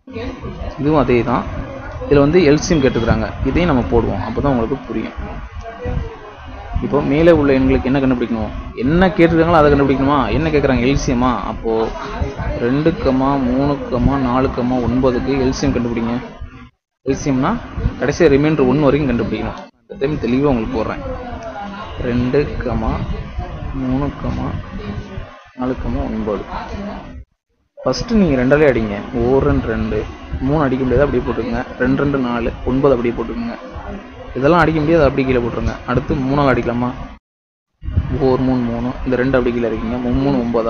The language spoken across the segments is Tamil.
இதுவும் அதே தான் இதில் வந்து எல்சியம் கேட்டுக்கிறாங்க இதையும் நம்ம போடுவோம் அப்போ தான் உங்களுக்கு புரியும் இப்போ மேலே உள்ள எண்களுக்கு என்ன கண்டுபிடிக்கணும் என்ன கேட்டிருக்காங்களோ அதை கண்டுபிடிக்கணுமா என்ன கேட்குறாங்க எல்சியமா அப்போது ரெண்டு கமா மூணு கமா நாலு கமா ஒன்பதுக்கு எல்சியம் கண்டுபிடிங்க எல்சியம்னா கடைசியாக ரிமைண்டர் ஒன்று வரைக்கும் கண்டுபிடிக்கணும் அந்த டைம் தெளிவாக உங்களுக்கு போடுறேன் ரெண்டு கமா மூணு கமா நாலு கமா ஒன்பது ஃபஸ்ட்டு நீங்கள் ரெண்டாலே அடிங்க ஓர் ரெண்டு ரெண்டு மூணு அடிக்க முடியாது அப்படியே போட்டுக்கோங்க ரெண்டு ரெண்டு நாலு ஒன்பது அப்படியே போட்டுக்கோங்க இதெல்லாம் அடிக்க முடியாது அப்படியே கீழே போட்டுருங்க அடுத்து மூணாவது அடிக்கலாமா ஓர் மூணு மூணு இந்த ரெண்டு அப்படி கீழே இருக்கீங்க மூணு ஒன்பதா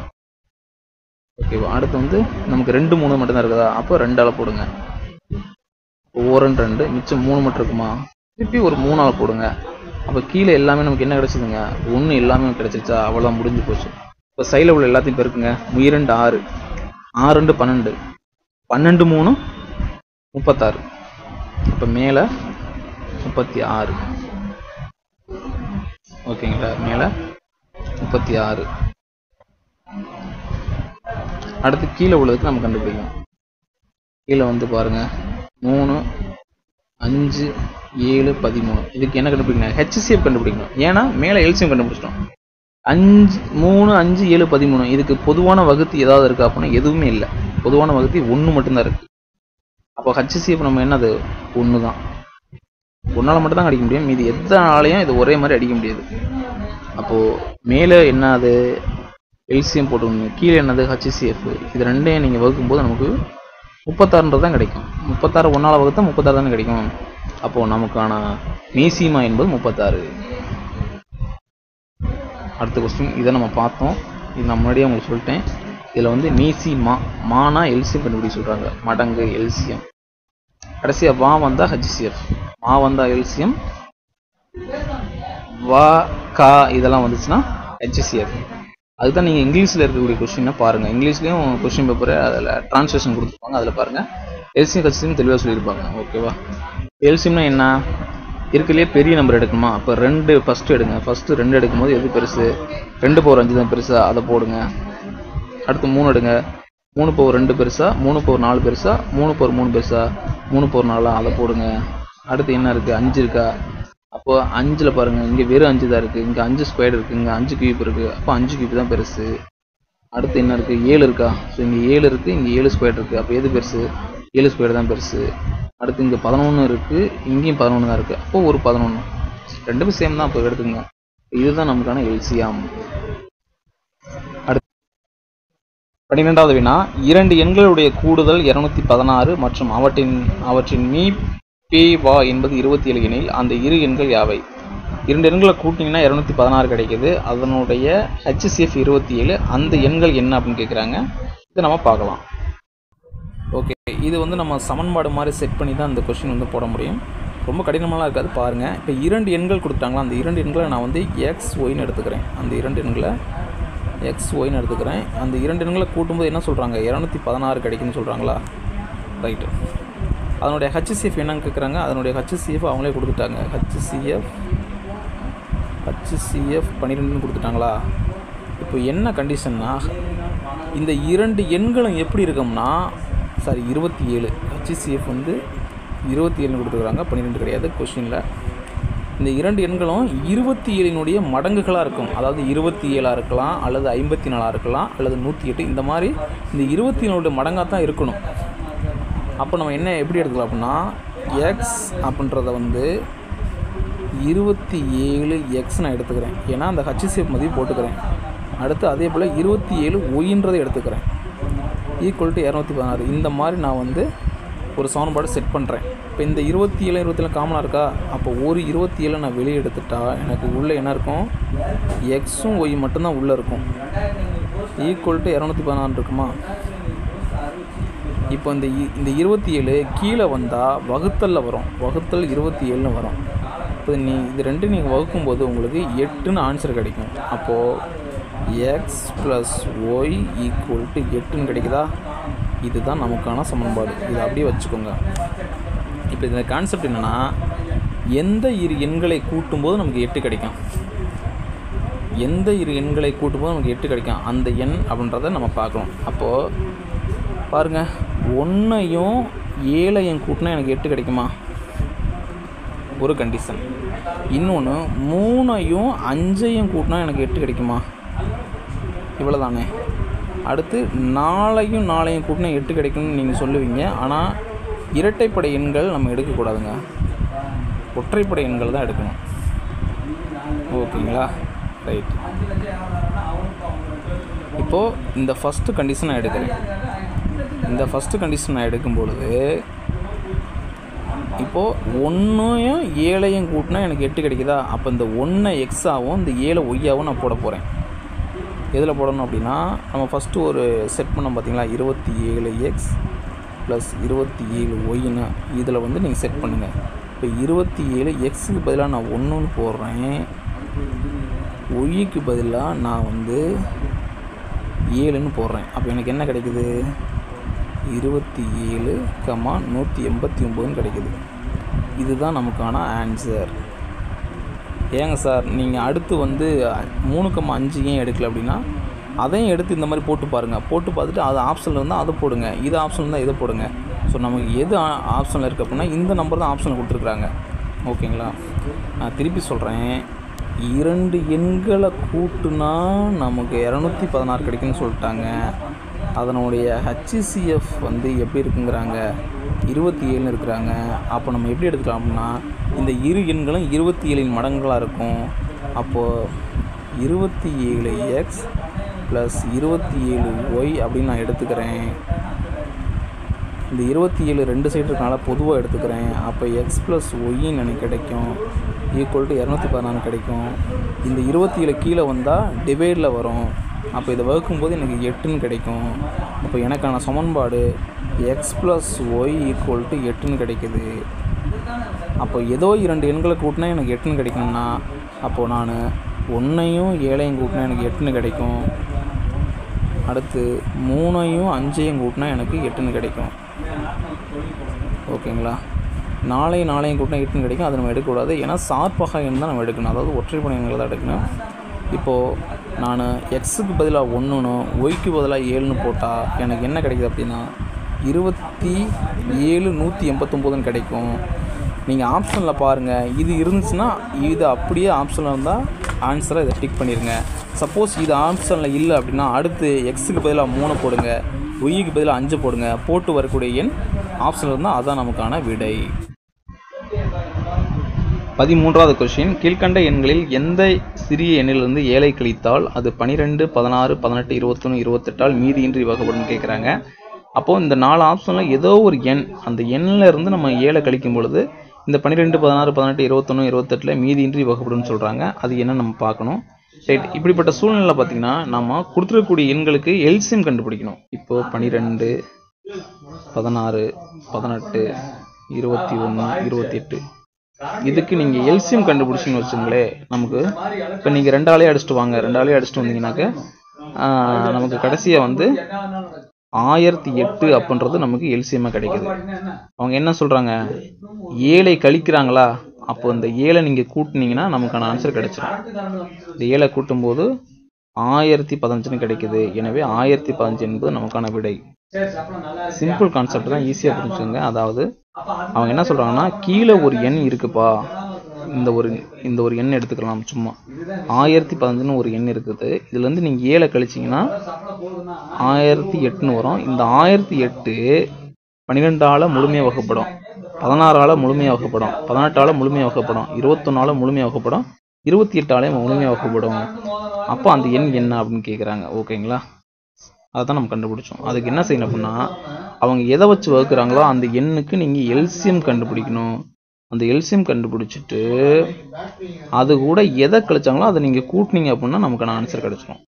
ஓகேவா அடுத்து வந்து நமக்கு ரெண்டு மூணு மட்டும்தான் இருக்குதா அப்போ ரெண்டால போடுங்க ஓர் ரெண்டு ரெண்டு மிச்சம் மூணு மட்டும் இருக்குமா திருப்பி ஒரு மூணால போடுங்க அப்போ கீழே எல்லாமே நமக்கு என்ன கிடைச்சதுங்க ஒன்று எல்லாமே கிடைச்சிருச்சா அவ்வளோ முடிஞ்சு போச்சு இப்போ சைடில் உள்ள எல்லாத்தையும் பெருக்குங்க இரண்டு ஆறு ஆறு ரெண்டு பன்னெண்டு பன்னெண்டு மூணு முப்பத்தாறு இப்போ மேலே முப்பத்தி ஆறு ஓகேங்களா மேலே முப்பத்தி ஆறு அடுத்து கீழே உள்ளதுக்கு நம்ம கண்டுபிடிக்கணும் கீழே வந்து பாருங்க மூணு அஞ்சு ஏழு பதிமூணு இதுக்கு என்ன கண்டுபிடிக்கணும் ஹெச்சிஎஃப் கண்டுபிடிக்கணும் ஏன்னா மேலே எல்சிஎம் கண்டுபிடிச்சிட்டோம் அஞ்சு மூணு அஞ்சு ஏழு பதிமூணு இதுக்கு பொதுவான வகுத்தி ஏதாவது இருக்கா அப்படின்னா எதுவுமே இல்லை பொதுவான வகுத்தி ஒன்று மட்டும்தான் இருக்கு அப்போ ஹச்சிசிஎஃப் நம்ம என்னது ஒன்று தான் ஒன்றால் மட்டும் தான் அடிக்க முடியும் மீதி எத்தனாலையும் இது ஒரே மாதிரி அடிக்க முடியாது அப்போது மேலே என்ன அது எல்சிஎம் போட்டுக்கோங்க கீழே என்னது ஹச்சிசிஎஃப் இது ரெண்டையும் நீங்கள் வகுக்கும்போது நமக்கு முப்பத்தாறுன்றது தான் கிடைக்கும் முப்பத்தாறு ஒன்றால் வகுத்தா முப்பத்தாறு தானே கிடைக்கும் அப்போது நமக்கான மீசிமா என்பது முப்பத்தாறு அடுத்த கொஸ்டின் இதை நம்ம பார்த்தோம் இது நான் முன்னாடியே உங்களுக்கு சொல்லிட்டேன் இதில் வந்து மீசி மா மானா எல்சியம் கண்டுபிடிக்க சொல்கிறாங்க மடங்கு எல்சியம் கடைசியாக வா வந்தால் ஹச்சிசிஎஃப் மா வந்தால் எல்சியம் வா கா இதெல்லாம் வந்துச்சுன்னா ஹெச்சிசிஎஃப் அதுதான் நீங்கள் இங்கிலீஷில் இருக்கக்கூடிய கொஸ்டினை பாருங்கள் இங்கிலீஷ்லேயும் கொஸ்டின் பேப்பரை அதில் ட்ரான்ஸ்லேஷன் கொடுத்துருப்பாங்க அதில் பாருங்கள் எல்சியம் ஹச்சிசியம் தெளிவாக சொல்லியிருப்பாங்க ஓகேவா எல்சியம்னா என்ன இருக்கிறதுலே பெரிய நம்பர் எடுக்கணுமா அப்போ ரெண்டு ஃபஸ்ட்டு எடுங்க ஃபஸ்ட்டு ரெண்டு எடுக்கும்போது எது பெருசு ரெண்டு பவர் அஞ்சு தான் பெருசா அதை போடுங்க அடுத்து மூணு எடுங்க மூணு பவர் ரெண்டு பெருசா மூணு பவர் நாலு பெருசா மூணு பவர் மூணு பெருசா மூணு பவர் நாலா அதை போடுங்க அடுத்து என்ன இருக்குது அஞ்சு இருக்கா அப்போ அஞ்சில் பாருங்கள் இங்கே வெறும் அஞ்சு தான் இருக்குது இங்கே அஞ்சு ஸ்கொயர் இருக்குது இங்கே அஞ்சு கியூப் இருக்குது அப்போ அஞ்சு கியூப் தான் பெருசு அடுத்து என்ன இருக்குது ஏழு இருக்கா ஸோ இங்கே ஏழு இருக்குது இங்கே ஏழு ஸ்கொயர் இருக்குது அப்போ எது பெருசு ஏழு ஸ்கொயர் தான் பெருசு அடுத்து இங்கே பதினொன்று இருக்குது இங்கேயும் பதினொன்று தான் இருக்குது அப்போ ஒரு பதினொன்று ரெண்டுமே சேம் தான் அப்போ எடுத்துங்க இதுதான் நமக்கான எல்சியாம் அடுத்து பன்னிரெண்டாவது வினா இரண்டு எண்களுடைய கூடுதல் இருநூத்தி பதினாறு மற்றும் அவற்றின் அவற்றின் மீ பே வா என்பது இருபத்தி ஏழு எனில் அந்த இரு எண்கள் யாவை இரண்டு எண்களை கூட்டினீங்கன்னா இரநூத்தி பதினாறு கிடைக்குது அதனுடைய ஹெச்சிசிஎஃப் இருபத்தி ஏழு அந்த எண்கள் என்ன அப்படின்னு கேட்குறாங்க இதை நம்ம பார்க்கலாம் ஓகே இது வந்து நம்ம சமன்பாடு மாதிரி செட் பண்ணி தான் இந்த கொஸ்டின் வந்து போட முடியும் ரொம்ப கடினமாலாம் இருக்காது பாருங்கள் இப்போ இரண்டு எண்கள் கொடுத்தாங்களா அந்த இரண்டு எண்களை நான் வந்து எக்ஸ் ஒய்னு எடுத்துக்கிறேன் அந்த இரண்டு எண்களை எக்ஸ் ஒய்னு எடுத்துக்கிறேன் அந்த இரண்டு எண்களை கூட்டும்போது என்ன சொல்கிறாங்க இரநூத்தி பதினாறு கிடைக்குன்னு சொல்கிறாங்களா ரைட்டு அதனுடைய ஹச்சிசிஎஃப் என்னன்னு கேட்குறாங்க அதனுடைய ஹச்சிசிஎஃப் அவங்களே கொடுத்துட்டாங்க ஹச்சிசிஎஃப் ஹச்சிசிஎஃப் பன்னிரெண்டுன்னு கொடுத்துட்டாங்களா இப்போ என்ன கண்டிஷன்னா இந்த இரண்டு எண்களும் எப்படி இருக்கும்னா சாரி இருபத்தி ஏழு ஹச்சிசிஎஃப் வந்து இருபத்தி ஏழுன்னு கொடுத்துருக்குறாங்க பன்னிரெண்டு கிடையாது கொஷினில் இந்த இரண்டு எண்களும் இருபத்தி ஏழினுடைய மடங்குகளாக இருக்கும் அதாவது இருபத்தி ஏழாக இருக்கலாம் அல்லது ஐம்பத்தி நாலாக இருக்கலாம் அல்லது நூற்றி எட்டு இந்த மாதிரி இந்த இருபத்தி ஏழோட மடங்காக தான் இருக்கணும் அப்போ நம்ம என்ன எப்படி எடுத்துக்கலாம் அப்படின்னா எக்ஸ் அப்படின்றத வந்து இருபத்தி ஏழு எக்ஸ் நான் எடுத்துக்கிறேன் ஏன்னா அந்த ஹச்சிசிஎஃப் மதிப்பு போட்டுக்கிறேன் அடுத்து அதே போல் இருபத்தி ஏழு ஒயின்றதை எடுத்துக்கிறேன் ஈக்குவல் டு இரநூத்தி பதினாறு இந்த மாதிரி நான் வந்து ஒரு சமன்பாடு செட் பண்ணுறேன் இப்போ இந்த இருபத்தி ஏழு இருபத்தி ஏழு காமனாக இருக்கா அப்போ ஒரு இருபத்தி ஏழு நான் வெளியே எடுத்துட்டா எனக்கு உள்ளே என்ன இருக்கும் எக்ஸும் ஒய் மட்டும்தான் உள்ளே இருக்கும் ஈக்குவல் டு இரநூத்தி பதினாறு இருக்குமா இப்போ இந்த இ- இந்த இருபத்தி ஏழு கீழே வந்தால் வகுத்தலில் வரும் வகுத்தல் இருபத்தி ஏழுன்னு வரும் இப்போ நீ இது ரெண்டு நீங்கள் வகுக்கும்போது உங்களுக்கு எட்டுன்னு ஆன்சர் கிடைக்கும் அப்போது X plus Y equal to எட்டுன்னு கிடைக்குதா இதுதான் நமக்கான சமன்பாடு இதை அப்படியே வச்சுக்கோங்க இப்போ இந்த கான்செப்ட் என்னென்னா எந்த இரு எண்களை கூட்டும்போது நமக்கு எட்டு கிடைக்கும் எந்த இரு எண்களை கூட்டும்போது நமக்கு எட்டு கிடைக்கும் அந்த எண் அப்படின்றத நம்ம பார்க்கணும் அப்போது பாருங்கள் ஒன்றையும் ஏழையும் கூட்டினா எனக்கு எட்டு கிடைக்குமா ஒரு கண்டிஷன் இன்னொன்று மூணையும் அஞ்சையும் கூட்டினா எனக்கு எட்டு கிடைக்குமா இவ்வளோ தானே அடுத்து நாளையும் நாளையும் கூட்டினா எட்டு கிடைக்கும்னு நீங்கள் சொல்லுவீங்க ஆனால் இரட்டைப்படை எண்கள் நம்ம எடுக்கக்கூடாதுங்க ஒற்றைப்படை எண்கள் தான் எடுக்கணும் ஓகேங்களா ரைட் இப்போது இந்த ஃபஸ்ட்டு கண்டிஷன் நான் எடுக்கிறேன் இந்த ஃபஸ்ட்டு கண்டிஷன் நான் எடுக்கும் பொழுது இப்போது ஒன்றையும் ஏழையும் கூட்டினா எனக்கு எட்டு கிடைக்குதா அப்போ இந்த ஒன்றை எக்ஸாகவும் இந்த ஏழை ஒய்யாவும் நான் போட போகிறேன் எதில் போடணும் அப்படின்னா நம்ம ஃபஸ்ட்டு ஒரு செட் பண்ணோம் பார்த்தீங்களா இருபத்தி ஏழு எக்ஸ் ப்ளஸ் இருபத்தி ஏழு ஒய்னு இதில் வந்து நீங்கள் செட் பண்ணுங்கள் இப்போ இருபத்தி ஏழு எக்ஸுக்கு பதிலாக நான் ஒன்றுன்னு போடுறேன் ஒய்க்கு பதிலாக நான் வந்து ஏழுன்னு போடுறேன் அப்போ எனக்கு என்ன கிடைக்குது இருபத்தி ஏழு கமா நூற்றி எண்பத்தி ஒம்போதுன்னு கிடைக்குது இதுதான் நமக்கான ஆன்சர் ஏங்க சார் நீங்கள் அடுத்து வந்து மூணு கம்மா அஞ்சு ஏன் எடுக்கல அப்படின்னா அதையும் எடுத்து இந்த மாதிரி போட்டு பாருங்கள் போட்டு பார்த்துட்டு அது ஆப்ஷனில் இருந்தால் அதை போடுங்க இது ஆப்ஷன் இருந்தால் இதை போடுங்க ஸோ நமக்கு எது ஆப்ஷனில் இருக்குது அப்படின்னா இந்த நம்பர் தான் ஆப்ஷனில் கொடுத்துருக்குறாங்க ஓகேங்களா நான் திருப்பி சொல்கிறேன் இரண்டு எண்களை கூட்டுனா நமக்கு இரநூத்தி பதினாறு கிடைக்குன்னு சொல்லிட்டாங்க அதனுடைய ஹச்சிசிஎஃப் வந்து எப்படி இருக்குங்கிறாங்க இருபத்தி ஏழுன்னு இருக்கிறாங்க அப்போ நம்ம எப்படி எடுத்துக்கலாம் அப்படின்னா இந்த இரு எண்களும் இருபத்தி ஏழின் மடங்களாக இருக்கும் அப்போது இருபத்தி ஏழு எக்ஸ் ப்ளஸ் இருபத்தி ஏழு ஒய் அப்படின்னு நான் எடுத்துக்கிறேன் இந்த இருபத்தி ஏழு ரெண்டு சைடு இருக்கனால பொதுவாக எடுத்துக்கிறேன் அப்போ எக்ஸ் ப்ளஸ் ஒய்ன்னு எனக்கு கிடைக்கும் ஈக்குவல் டு இரநூத்தி பதினாறு கிடைக்கும் இந்த இருபத்தி ஏழு கீழே வந்தால் டிவைடில் வரும் அப்போ இதை வகுக்கும்போது எனக்கு எட்டுன்னு கிடைக்கும் அப்போ எனக்கான சமன்பாடு x plus Y equal to எட்டுன்னு கிடைக்குது அப்போ ஏதோ இரண்டு எண்களை கூட்டினா எனக்கு எட்டுன்னு கிடைக்கும்னா அப்போது நான் ஒன்றையும் ஏழையும் கூட்டினா எனக்கு எட்டுன்னு கிடைக்கும் அடுத்து மூணையும் அஞ்சையும் கூட்டினா எனக்கு எட்டுன்னு கிடைக்கும் ஓகேங்களா நாளையும் நாளையும் கூட்டினா எட்டுன்னு கிடைக்கும் அதை நம்ம எடுக்கக்கூடாது ஏன்னா சார்பக எண் தான் நம்ம எடுக்கணும் அதாவது ஒற்றைப்படை எண்களை தான் எடுக்கணும் இப்போது நான் எக்ஸுக்கு பதிலாக ஒன்றுனும் ஒய்க்கு பதிலாக ஏழுன்னு போட்டால் எனக்கு என்ன கிடைக்குது அப்படின்னா இருபத்தி ஏழு நூற்றி எண்பத்தொம்போதுன்னு கிடைக்கும் நீங்கள் ஆப்ஷனில் பாருங்கள் இது இருந்துச்சுன்னா இது அப்படியே ஆப்ஷனில் இருந்தால் ஆன்சரை இதை டிக் பண்ணிடுங்க சப்போஸ் இது ஆப்ஷனில் இல்லை அப்படின்னா அடுத்து எக்ஸுக்கு பதிலாக மூணு போடுங்க ஒய்க்கு பதிலாக அஞ்சு போடுங்க போட்டு வரக்கூடிய எண் ஆப்ஷனில் இருந்தால் அதுதான் நமக்கான விடை பதிமூன்றாவது கொஷின் கீழ்கண்ட எண்களில் எந்த சிறிய எண்ணிலிருந்து ஏழை கழித்தால் அது பனிரெண்டு பதினாறு பதினெட்டு இருபத்தொன்று இருபத்தெட்டால் மீதியின்றி வகைப்படும் கேட்குறாங்க அப்போது இந்த நாலு ஆப்ஷனில் ஏதோ ஒரு எண் அந்த எண்ணில் இருந்து நம்ம ஏழை கழிக்கும் பொழுது இந்த பன்னிரெண்டு பதினாறு பதினெட்டு இருபத்தொன்று இருபத்தெட்டில் மீதியின்றி வகைப்படும்னு சொல்கிறாங்க அது என்ன நம்ம பார்க்கணும் ரைட் இப்படிப்பட்ட சூழ்நிலை பார்த்தீங்கன்னா நம்ம கொடுத்துருக்கக்கூடிய எண்களுக்கு எல்சியம் கண்டுபிடிக்கணும் இப்போது பன்னிரெண்டு பதினாறு பதினெட்டு இருபத்தி ஒன்று இருபத்தி எட்டு இதுக்கு நீங்கள் எல்சியம் கண்டுபிடிச்சிங்கன்னு வச்சுங்களேன் நமக்கு இப்போ நீங்கள் ரெண்டாலே அடிச்சுட்டு வாங்க ரெண்டாலே அடிச்சுட்டு வந்தீங்கன்னாக்க ஆஹ், நமக்கு கடைசியாக வந்து ஆயிரத்தி எட்டு அப்படின்றது நமக்கு எல்சியமாக கிடைக்குது அவங்க என்ன சொல்கிறாங்க ஏழை கழிக்கிறாங்களா அப்போ இந்த ஏழை நீங்கள் கூட்டினீங்கன்னா நமக்கான ஆன்சர் கிடைச்சிடும் இந்த ஏழை கூட்டும்போது ஆயிரத்தி பதினஞ்சுன்னு கிடைக்குது எனவே ஆயிரத்தி பதினஞ்சு என்பது நமக்கான விடை சிம்பிள் கான்செப்ட் தான் ஈஸியாக புரிஞ்சுக்கோங்க அதாவது அவங்க என்ன சொல்கிறாங்கன்னா கீழே ஒரு எண் இருக்குப்பா இந்த ஒரு இந்த ஒரு எண் எடுத்துக்கலாம் சும்மா ஆயிரத்தி பதினஞ்சுன்னு ஒரு எண் இருக்குது இதுலேருந்து நீங்கள் ஏழை கழிச்சிங்கன்னா ஆயிரத்தி எட்டுன்னு வரும் இந்த ஆயிரத்தி எட்டு பன்னிரெண்டால முழுமையாக வகுப்படும் பதினாறால முழுமையாக வகுப்படும் பதினெட்டால முழுமையாக வகுப்படும் இருபத்தொன்னால முழுமையாக வகுப்படும் இருபத்தி எட்டாலே முழுமையாக வகுப்படும் அப்போ அந்த எண் என்ன அப்படின்னு கேட்குறாங்க ஓகேங்களா அதை தான் நம்ம கண்டுபிடிச்சோம் அதுக்கு என்ன செய்யணும் அப்படின்னா அவங்க எதை வச்சு வகுக்கிறாங்களோ அந்த எண்ணுக்கு நீங்கள் எல்சியம் கண்டுபிடிக்கணும் அந்த எல்சியம் கண்டுபிடிச்சிட்டு அது கூட எதை கழிச்சாங்களோ அதை நீங்கள் கூட்டினீங்க அப்படின்னா நமக்கான ஆன்சர் கிடைச்சிரும்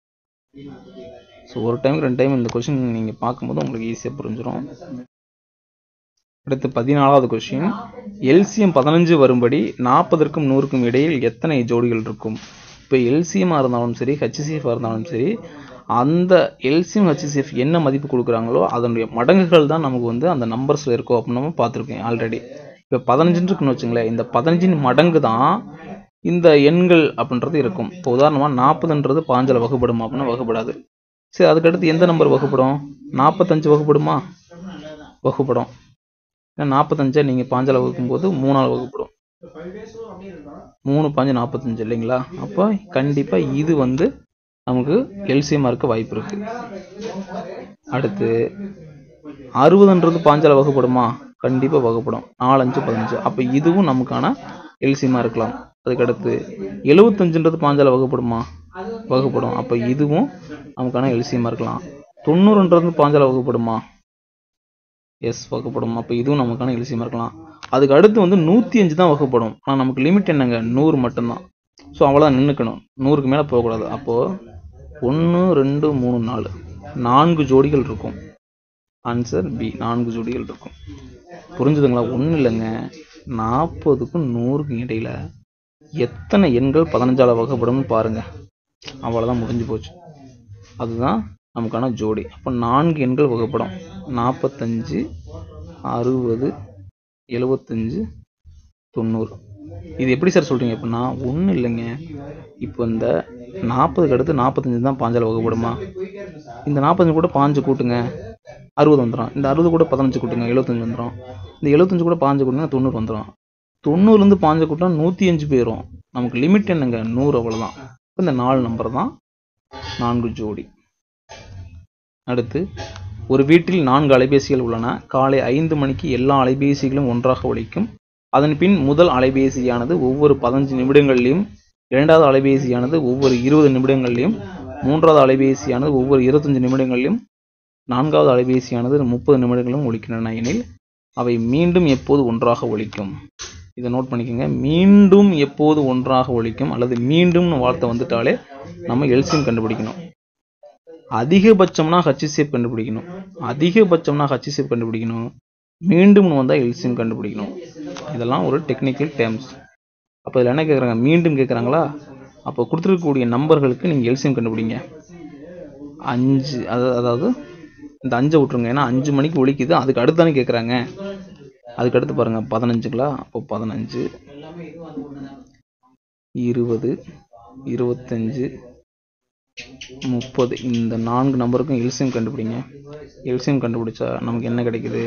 ஸோ ஒரு டைம் ரெண்டு டைம் இந்த கொஷின் நீங்கள் பார்க்கும்போது உங்களுக்கு ஈஸியாக புரிஞ்சிடும் அடுத்து பதினாலாவது கொஷின் எல்சியம் பதினஞ்சு வரும்படி நாற்பதற்கும் நூறுக்கும் இடையில் எத்தனை ஜோடிகள் இருக்கும் இப்போ எல்சிஎம்மாக இருந்தாலும் சரி ஹெச்சிசிஎஃபாக இருந்தாலும் சரி அந்த எல்சிஎம் ஹெச்சிசிஎஃப் என்ன மதிப்பு கொடுக்குறாங்களோ அதனுடைய மடங்குகள் தான் நமக்கு வந்து அந்த நம்பர்ஸில் இருக்கும் அப்படின்னு நம்ம பார்த்துருக்கேன் ஆல்ரெடி இப்போ பதினஞ்சுன்னு இருக்குன்னு வச்சுங்களேன் இந்த பதினஞ்சின் மடங்கு தான் இந்த எண்கள் அப்படின்றது இருக்கும் இப்போ உதாரணமாக நாற்பதுன்றது பாஞ்சில் வகுப்படுமா அப்படின்னா வகுப்படாது சரி அதுக்கடுத்து எந்த நம்பர் வகுப்படும் நாற்பத்தஞ்சு வகுப்படுமா வகுப்படும் ஏன்னா நாற்பத்தஞ்சை நீங்கள் பாஞ்சால் வகுக்கும்போது மூணால் வகுப்படும் மூணு பாஞ்சு நாற்பத்தஞ்சு இல்லைங்களா அப்போ கண்டிப்பாக இது வந்து நமக்கு எல்சிஎம்மாக இருக்க வாய்ப்பு இருக்கு அடுத்து அறுபதுன்றது பாஞ்சால வகுப்படுமா கண்டிப்பாக வகுப்படும் நாலஞ்சு பதினஞ்சு அப்போ இதுவும் நமக்கான எல்சிஎம்மாக இருக்கலாம் அதுக்கடுத்து எழுபத்தஞ்சுன்றது பாஞ்சால வகுப்படுமா வகுப்படும் அப்போ இதுவும் நமக்கான எல்சிஎம்மாக இருக்கலாம் தொண்ணூறுன்றது பாஞ்சால வகுப்படுமா எஸ் வகுப்படும் அப்போ இதுவும் நமக்கான எல்சிஎம்மாக இருக்கலாம் அதுக்கு அடுத்து வந்து நூற்றி அஞ்சு தான் வகுப்படும் ஆனால் நமக்கு லிமிட் என்னங்க நூறு மட்டும்தான் ஸோ அவ்வளோதான் நின்றுக்கணும் நூறுக்கு மேலே போகக்கூடாது அப்போது ஒன்று ரெண்டு மூணு நாலு நான்கு ஜோடிகள் இருக்கும் ஆன்சர் பி நான்கு ஜோடிகள் இருக்கும் புரிஞ்சுதுங்களா ஒன்றும் இல்லைங்க நாற்பதுக்கும் நூறுக்கும் இடையில எத்தனை எண்கள் பதினஞ்சால வகைப்படும்னு பாருங்க அவ்வளோதான் முடிஞ்சு போச்சு அதுதான் நமக்கான ஜோடி அப்போ நான்கு எண்கள் வகைப்படும் நாற்பத்தஞ்சு அறுபது எழுபத்தஞ்சு தொண்ணூறு இது எப்படி சார் சொல்கிறீங்க அப்படின்னா ஒன்றும் இல்லைங்க இப்போ இந்த நாற்பதுக்கு அடுத்து நாற்பத்தஞ்சு தான் பாஞ்சால வகுப்படுமா இந்த நாற்பத்தஞ்சு கூட பாஞ்சு கூட்டுங்க அறுபது வந்துடும் இந்த அறுபது கூட பதினஞ்சு கூட்டுங்க எழுபத்தஞ்சு வந்துடும் இந்த எழுபத்தஞ்சு கூட பாஞ்சு கூட்டுங்க தொண்ணூறு வந்துடும் தொண்ணூறுலேருந்து பாஞ்சு கூட்டினா நூற்றி அஞ்சு போயிடும் நமக்கு லிமிட் என்னங்க நூறு அவ்வளோதான் இப்போ இந்த நாலு நம்பர் தான் நான்கு ஜோடி அடுத்து ஒரு வீட்டில் நான்கு அலைபேசிகள் உள்ளன காலை ஐந்து மணிக்கு எல்லா அலைபேசிகளும் ஒன்றாக ஒலிக்கும் அதன் பின் முதல் அலைபேசியானது ஒவ்வொரு பதினஞ்சு நிமிடங்களிலும் இரண்டாவது அலைபேசியானது ஒவ்வொரு இருபது நிமிடங்களிலும் மூன்றாவது அலைபேசியானது ஒவ்வொரு இருபத்தஞ்சு நிமிடங்களிலும் நான்காவது அலைபேசியானது முப்பது நிமிடங்களிலும் ஒலிக்கின்றன எனில் அவை மீண்டும் எப்போது ஒன்றாக ஒலிக்கும் இதை நோட் பண்ணிக்கோங்க மீண்டும் எப்போது ஒன்றாக ஒலிக்கும் அல்லது மீண்டும்னு வார்த்தை வந்துட்டாலே நம்ம எல்சியம் கண்டுபிடிக்கணும் அதிகபட்சம்னா ஹச்சிசிஎஃப் கண்டுபிடிக்கணும் அதிகபட்சம்னா ஹச்சிசிஎஃப் கண்டுபிடிக்கணும் மீண்டும்னு வந்தால் எல்சியம் கண்டுபிடிக்கணும் இதெல்லாம் ஒரு டெக்னிக்கல் டேர்ம்ஸ் அப்போ இதில் என்ன கேட்குறாங்க மீண்டும் கேட்குறாங்களா அப்போ கொடுத்துருக்கக்கூடிய நம்பர்களுக்கு நீங்கள் எல்சியம் கண்டுபிடிங்க அஞ்சு அதாவது அதாவது இந்த அஞ்சை விட்ருங்க ஏன்னா அஞ்சு மணிக்கு ஒலிக்குது அதுக்கு அடுத்து தானே கேட்குறாங்க அதுக்கு அடுத்து பாருங்கள் பதினஞ்சுங்களா அப்போ பதினஞ்சு இருபது இருபத்தஞ்சு முப்பது இந்த நான்கு நம்பருக்கும் எல்சியம் கண்டுபிடிங்க எல்சியம் கண்டுபிடிச்சா நமக்கு என்ன கிடைக்குது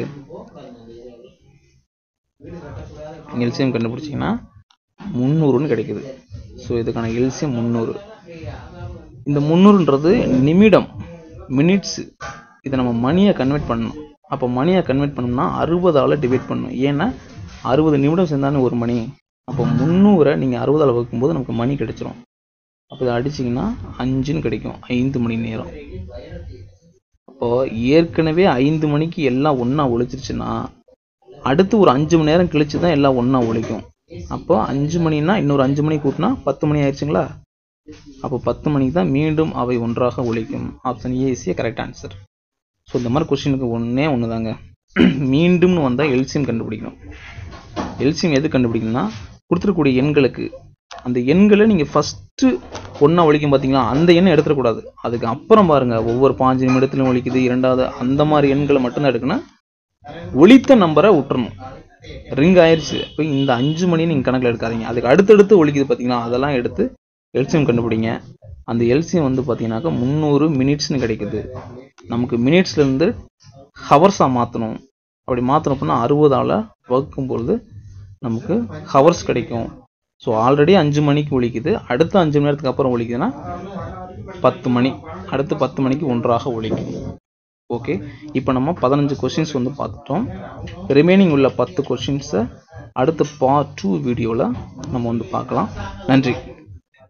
எல்சியம் கண்டுபிடிச்சிங்கன்னா முந்நூறுன்னு கிடைக்குது ஸோ இதுக்கான எல்சியம் முந்நூறு இந்த முந்நூறுன்றது நிமிடம் மினிட்ஸு இதை நம்ம மணியை கன்வெர்ட் பண்ணணும் அப்போ மணியை கன்வெர்ட் பண்ணோம்னா அறுபதால் டிவைட் பண்ணணும் ஏன்னா அறுபது நிமிடம் சேர்ந்தானே ஒரு மணி அப்போ முந்நூறை நீங்கள் அறுபதால் வகுக்கும்போது நமக்கு மணி கிடைச்சிரும் அப்போ இதை அடிச்சிங்கன்னா அஞ்சுன்னு கிடைக்கும் ஐந்து மணி நேரம் அப்போது ஏற்கனவே ஐந்து மணிக்கு எல்லாம் ஒன்றா ஒழிச்சிருச்சுன்னா அடுத்து ஒரு அஞ்சு மணி நேரம் கழிச்சு தான் எல்லாம் ஒன்றா ஒழிக்கும் அப்போ அஞ்சு மணினா இன்னொரு அஞ்சு மணி கூட்டினா பத்து மணி ஆயிடுச்சுங்களா அப்போ பத்து மணிக்கு தான் மீண்டும் அவை ஒன்றாக ஒழிக்கும் option A is a correct answer so இந்த மாதிரி கொஸ்டினுக்கு ஒன்றே ஒன்று தாங்க மீண்டும்னு வந்தால் எல்சியம் கண்டுபிடிக்கணும் எல்சியம் எது கண்டுபிடிக்கணும்னா கொடுத்துருக்கக்கூடிய எண்களுக்கு அந்த எண்களை நீங்கள் ஃபஸ்ட்டு ஒன்றா ஒழிக்கும் பார்த்தீங்களா அந்த எண்ணை எடுத்துடக்கூடாது அதுக்கு அப்புறம் பாருங்கள் ஒவ்வொரு பாஞ்சு நிமிடத்துலையும் ஒழிக்குது இரண்டாவது அந்த மாதிரி எண்களை மட்டும்தான் எடுக்கணும் ஒழித்த நம்பரை விட்டுறணும் ரிங் ஆயிடுச்சு இப்போ இந்த அஞ்சு மணி நீங்கள் கணக்கில் எடுக்காதீங்க அதுக்கு அடுத்தடுத்து ஒழிக்குது பார்த்தீங்களா அதெல்லாம் எடுத்து எல்சியம் கண்டுபிடிங்க அந்த எல்சியம் வந்து பார்த்தீங்கன்னாக்கா முந்நூறு மினிட்ஸ்னு கிடைக்குது நமக்கு மினிட்ஸ்லேருந்து ஹவர்ஸாக மாற்றணும் அப்படி மாற்றணும் அப்படின்னா அறுபதால் வகுக்கும் பொழுது நமக்கு ஹவர்ஸ் கிடைக்கும் ஸோ ஆல்ரெடி அஞ்சு மணிக்கு ஒழிக்குது அடுத்த அஞ்சு மணி நேரத்துக்கு அப்புறம் ஒழிக்குதுன்னா பத்து மணி அடுத்து பத்து மணிக்கு ஒன்றாக ஒழிக்கும் ஓகே இப்போ நம்ம பதினஞ்சு கொஷின்ஸ் வந்து பார்த்துட்டோம் ரிமைனிங் உள்ள பத்து கொஷின்ஸை அடுத்த பார்ட் டூ வீடியோவில் நம்ம வந்து பார்க்கலாம் நன்றி